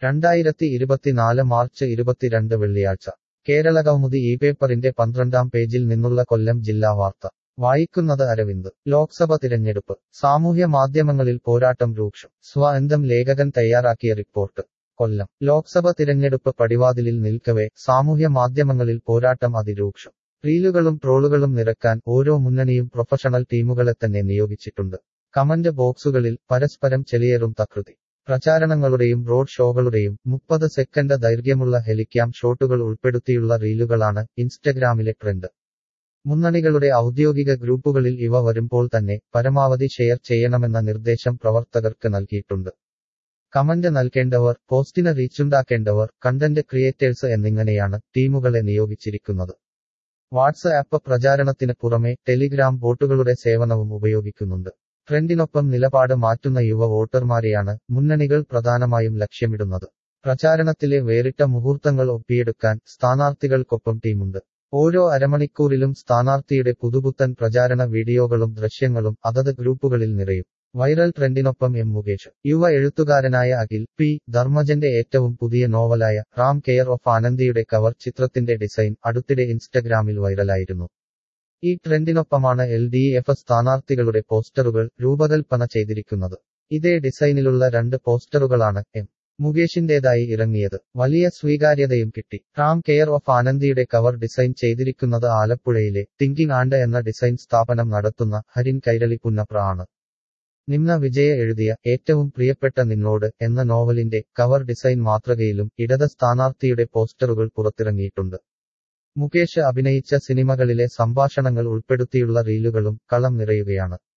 രണ്ടായിരത്തി ഇരുപത്തിനാല് മാർച്ച് ഇരുപത്തിരണ്ട് വെള്ളിയാഴ്ച കേരള കൗമുദി ഈ പേപ്പറിന്റെ പന്ത്രണ്ടാം പേജിൽ നിന്നുള്ള കൊല്ലം ജില്ലാ വാർത്ത വായിക്കുന്നത് അരവിന്ദ് ലോക്സഭ തിരഞ്ഞെടുപ്പ് സാമൂഹ്യ മാധ്യമങ്ങളിൽ പോരാട്ടം രൂക്ഷം സ്വന്തം ലേഖകൻ തയ്യാറാക്കിയ റിപ്പോർട്ട് കൊല്ലം ലോക്സഭ തിരഞ്ഞെടുപ്പ് പടിവാതിലിൽ നിൽക്കവേ സാമൂഹ്യ മാധ്യമങ്ങളിൽ പോരാട്ടം അതിരൂക്ഷം റീലുകളും ട്രോളുകളും നിറക്കാൻ ഓരോ മുന്നണിയും പ്രൊഫഷണൽ ടീമുകളെ തന്നെ നിയോഗിച്ചിട്ടുണ്ട് കമന്റ് ബോക്സുകളിൽ പരസ്പരം ചെളിയേറും തകൃതി പ്രചാരണങ്ങളുടെയും റോഡ് ഷോകളുടെയും മുപ്പത് സെക്കൻഡ് ദൈർഘ്യമുള്ള ഹെലിക്യാം ഷോട്ടുകൾ ഉൾപ്പെടുത്തിയുള്ള റീലുകളാണ് ഇൻസ്റ്റഗ്രാമിലെ ട്രെൻഡ് മുന്നണികളുടെ ഔദ്യോഗിക ഗ്രൂപ്പുകളിൽ ഇവ വരുമ്പോൾ തന്നെ പരമാവധി ഷെയർ ചെയ്യണമെന്ന നിർദ്ദേശം പ്രവർത്തകർക്ക് നൽകിയിട്ടുണ്ട് കമന്റ് നൽകേണ്ടവർ പോസ്റ്റിന് റീച്ചുണ്ടാക്കേണ്ടവർ കണ്ടന്റ് ക്രിയേറ്റേഴ്സ് എന്നിങ്ങനെയാണ് ടീമുകളെ നിയോഗിച്ചിരിക്കുന്നത് വാട്സ്ആപ്പ് പ്രചാരണത്തിന് പുറമെ ടെലിഗ്രാം ബോട്ടുകളുടെ സേവനവും ഉപയോഗിക്കുന്നുണ്ട് ട്രെൻഡിനൊപ്പം നിലപാട് മാറ്റുന്ന യുവ വോട്ടർമാരെയാണ് മുന്നണികൾ പ്രധാനമായും ലക്ഷ്യമിടുന്നത് പ്രചാരണത്തിലെ വേറിട്ട മുഹൂർത്തങ്ങൾ ഒപ്പിയെടുക്കാൻ സ്ഥാനാർത്ഥികൾക്കൊപ്പം ടീമുണ്ട് ഓരോ അരമണിക്കൂറിലും സ്ഥാനാർത്ഥിയുടെ പുതുപുത്തൻ പ്രചാരണ വീഡിയോകളും ദൃശ്യങ്ങളും അതത് ഗ്രൂപ്പുകളിൽ നിറയും വൈറൽ ട്രെൻഡിനൊപ്പം എം മുകേഷ് യുവ എഴുത്തുകാരനായ അഖിൽ പി ധർമ്മജന്റെ ഏറ്റവും പുതിയ നോവലായ റാം കെയർ ഓഫ് ആനന്ദിയുടെ കവർ ചിത്രത്തിന്റെ ഡിസൈൻ അടുത്തിടെ ഇൻസ്റ്റഗ്രാമിൽ വൈറലായിരുന്നു ഈ ട്രെൻഡിനൊപ്പമാണ് എൽ ഡി എഫ് സ്ഥാനാർത്ഥികളുടെ പോസ്റ്ററുകൾ രൂപകൽപ്പന ചെയ്തിരിക്കുന്നത് ഇതേ ഡിസൈനിലുള്ള രണ്ട് പോസ്റ്ററുകളാണ് എം മുകേഷിന്റേതായി ഇറങ്ങിയത് വലിയ സ്വീകാര്യതയും കിട്ടി റാം കെയർ ഓഫ് ആനന്ദിയുടെ കവർ ഡിസൈൻ ചെയ്തിരിക്കുന്നത് ആലപ്പുഴയിലെ തിങ്കിങ് ആൻഡ് എന്ന ഡിസൈൻ സ്ഥാപനം നടത്തുന്ന ഹരിൻ കൈരളി പുന്നപ്ര ആണ് നിമ്ന വിജയ എഴുതിയ ഏറ്റവും പ്രിയപ്പെട്ട നിന്നോട് എന്ന നോവലിന്റെ കവർ ഡിസൈൻ മാതൃകയിലും ഇടത് സ്ഥാനാർത്ഥിയുടെ പോസ്റ്ററുകൾ പുറത്തിറങ്ങിയിട്ടുണ്ട് മുകേഷ് അഭിനയിച്ച സിനിമകളിലെ സംഭാഷണങ്ങൾ ഉൾപ്പെടുത്തിയുള്ള റീലുകളും കളം നിറയുകയാണ്